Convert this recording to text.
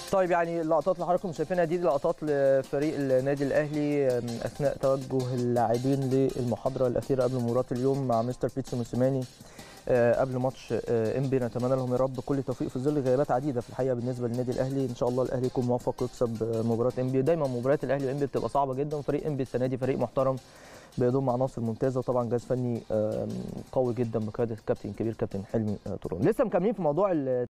طيب يعني اللقطات اللي حضراتكم شايفينها دي لقطات لفريق النادي الاهلي اثناء توجه اللاعبين للمحاضره الاخيره قبل مباراه اليوم مع مستر بيتسو موسيماني قبل ماتش انبي نتمنى لهم يا رب كل التوفيق في ظل غيابات عديده في الحقيقه بالنسبه للنادي الاهلي ان شاء الله الاهلي يكون موفق ويكسب مباراه انبي دايما مباريات الاهلي وانبي بتبقى صعبه جدا وفريق انبي السنه دي فريق محترم بيضم عناصر ممتازه وطبعا جهاز فني قوي جدا بقياده الكابتن الكبير كابتن حلمي طولون لسه مكملين في موضوع